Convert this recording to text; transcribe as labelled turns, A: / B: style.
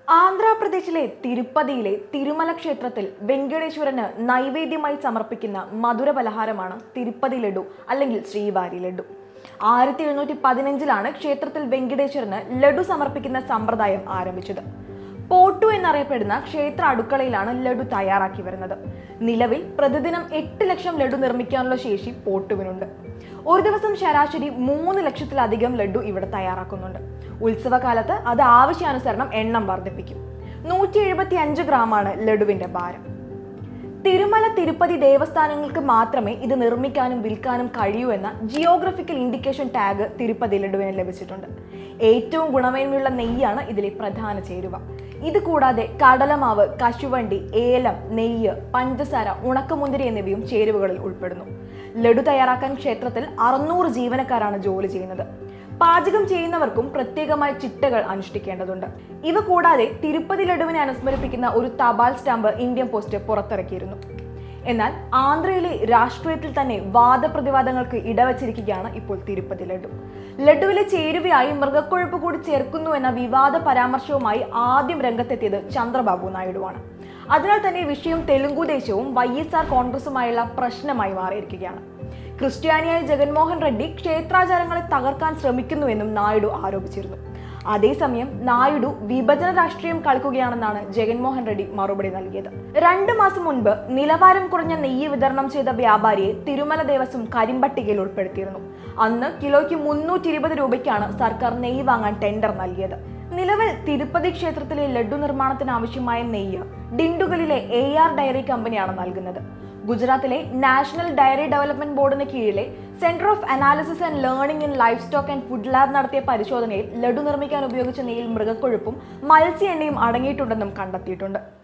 A: ആന്ധ്രാപ്രദേശിലെ തിരുപ്പതിയിലെ തിരുമല ക്ഷേത്രത്തിൽ വെങ്കടേശ്വരന് നൈവേദ്യമായി സമർപ്പിക്കുന്ന മധുര പലഹാരമാണ് തിരുപ്പതി ലഡു അല്ലെങ്കിൽ ശ്രീവാരി ലഡു ആയിരത്തി എഴുന്നൂറ്റി പതിനഞ്ചിലാണ് ക്ഷേത്രത്തിൽ വെങ്കടേശ്വരന് ലഡു സമർപ്പിക്കുന്ന സമ്പ്രദായം ആരംഭിച്ചത് പോട്ടു എന്നറിയപ്പെടുന്ന ക്ഷേത്ര അടുക്കളയിലാണ് ലഡു തയ്യാറാക്കി വരുന്നത് നിലവിൽ പ്രതിദിനം എട്ട് ലക്ഷം ലഡു നിർമ്മിക്കാനുള്ള ശേഷി പോട്ടുവിനുണ്ട് ഒരു ദിവസം ശരാശരി മൂന്ന് ലക്ഷത്തിലധികം ലഡു ഇവിടെ തയ്യാറാക്കുന്നുണ്ട് ഉത്സവകാലത്ത് അത് ആവശ്യാനുസരണം എണ്ണം വർദ്ധിപ്പിക്കും നൂറ്റി എഴുപത്തി അഞ്ച് ഗ്രാമാണ് ലഡുവിന്റെ ഭാരം തിരുമല തിരുപ്പതി ദേവസ്ഥാനങ്ങൾക്ക് മാത്രമേ ഇത് നിർമ്മിക്കാനും വിൽക്കാനും കഴിയൂ എന്ന ജിയോഗ്രഫിക്കൽ ഇൻഡിക്കേഷൻ ടാഗ് തിരുപ്പതി ലഡുവിന് ലഭിച്ചിട്ടുണ്ട് ഏറ്റവും ഗുണമേന്മയുള്ള നെയ്യാണ് ഇതിലെ പ്രധാന ചേരുവ ഇത് കൂടാതെ കടലമാവ് കശുവണ്ടി ഏലം നെയ്യ് പഞ്ചസാര ഉണക്കമുന്തിരി എന്നിവയും ചേരുവകളിൽ ഉൾപ്പെടുന്നു ലഡു തയ്യാറാക്കാൻ ക്ഷേത്രത്തിൽ അറുന്നൂറ് ജീവനക്കാരാണ് ജോലി ചെയ്യുന്നത് പാചകം ചെയ്യുന്നവർക്കും പ്രത്യേകമായ ചിട്ടകൾ അനുഷ്ഠിക്കേണ്ടതുണ്ട് ഇവ കൂടാതെ തിരുപ്പതി ലഡുവിനെ അനുസ്മരിപ്പിക്കുന്ന ഒരു തപാൽ സ്റ്റാമ്പ് ഇന്ത്യൻ പോസ്റ്റ് പുറത്തിറക്കിയിരുന്നു എന്നാൽ ആന്ധ്രയിലെ രാഷ്ട്രീയത്തിൽ തന്നെ വാദപ്രതിവാദങ്ങൾക്ക് ഇടവച്ചിരിക്കുകയാണ് ഇപ്പോൾ തിരുപ്പതി ലഡു ലഡുവിലെ ചേരുവയായി മൃഗക്കൊഴുപ്പ് കൂടി ചേർക്കുന്നു എന്ന വിവാദ പരാമർശവുമായി ആദ്യം രംഗത്തെത്തിയത് ചന്ദ്രബാബു നായിഡുവാണ് അതിനാൽ തന്നെ വിഷയം തെലുങ്കു ദേശവും വൈ എസ് ആർ കോൺഗ്രസുമായുള്ള പ്രശ്നമായി മാറിയിരിക്കുകയാണ് ക്രിസ്ത്യാനിയായ ജഗൻമോഹൻ റെഡ്ഡി ക്ഷേത്രാചാരങ്ങളെ തകർക്കാൻ ശ്രമിക്കുന്നുവെന്നും നായിഡു ആരോപിച്ചിരുന്നു അതേസമയം നായിഡു വിഭജന രാഷ്ട്രീയം കളിക്കുകയാണെന്നാണ് ജഗൻമോഹൻ റെഡ്ഡി മറുപടി നൽകിയത് രണ്ടു മാസം മുൻപ് നിലവാരം കുറഞ്ഞ നെയ്യ് വിതരണം ചെയ്ത വ്യാപാരിയെ തിരുമല ദേവസ്വം കരിമ്പട്ടികയിൽ ഉൾപ്പെടുത്തിയിരുന്നു അന്ന് കിലോയ്ക്ക് മുന്നൂറ്റി ഇരുപത് രൂപയ്ക്കാണ് സർക്കാർ നെയ്യ് വാങ്ങാൻ ടെൻഡർ നൽകിയത് നിലവിൽ തിരുപ്പതി ക്ഷേത്രത്തിലെ ലഡു നിർമ്മാണത്തിന് ആവശ്യമായ നെയ്യ് ഡിണ്ടുഗലിലെ എ ആർ ഡയറി കമ്പനിയാണ് നൽകുന്നത് ഗുജറാത്തിലെ നാഷണൽ ഡയറി ഡെവലപ്മെന്റ് ബോർഡിന് കീഴിലെ centre of analysis and learning in livestock and food lab നടത്തിയ പരിശോധനയിൽ ലഡു നിർമ്മിക്കാൻ ഉപയോഗിച്ച നെയ്യിൽ മൃഗക്കൊഴുപ്പും മത്സ്യ എണ്ണയും അടങ്ങിയിട്ടുണ്ടെന്നും കണ്ടെത്തിയിട്ടുണ്ട്